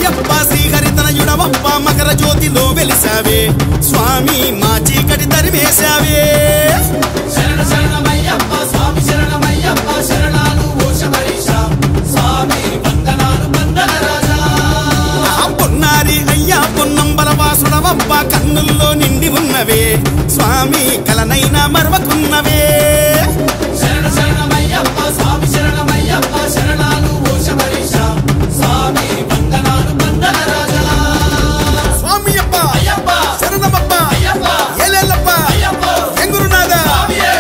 అయ్యప్ప శ్రీహరితనయుడవప్ప మకర జ్యోతిలో వెలిసావే స్వామి మా చీకటి తరిమేశావే శరణ శరణమయ్యప్ప స్వామి శరణమయ్యప్ప శరణాలు ఓ శబరీష స్వామి వందనాలు వందన రాజా ఆ పొన్నారి అయ్యా పొన్నంబర వాసుడవప్ప కన్నుల్లో నిండి ఉన్నవే స్వామి కలనైనా మరవకున్నవే శరణ శరణమయ్యప్ప స్వామి శరణమయ్యప్ప శరణాలు ఓ శబరీష స్వామి వందనాలు వందన రాజా స్వామి అప్ప అయ్యప్ప శరణమప్ప అయ్యప్ప ఏలేళ్ళప్ప అయ్యప్ప ఎంగురునాథ స్వామియే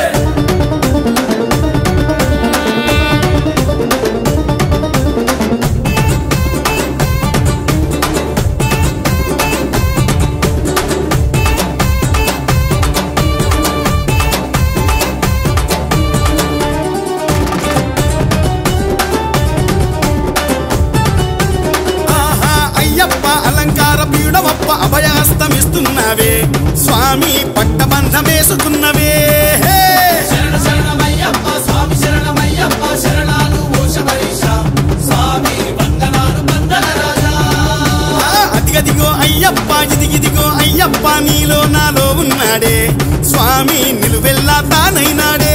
ఆహా అయ్యప్ప అలంకార పీడవప్ప అభయాస్తమిస్తున్నావే స్వామి పట్టబంధమేసుకున్నవే హే! శరణ శరణమయ్యప్ప స్వామి శరణమయ్యప్ప శరణాలు ఓ శబరీష స్వామి వందనాలు వందన రాజా ఆ, అదిగదిగో అయ్యప్ప ఇదిగిదిగో అయ్యప్ప నీలో నాలో ఉన్నాడే స్వామి నిలువెల్లా తానైనాడే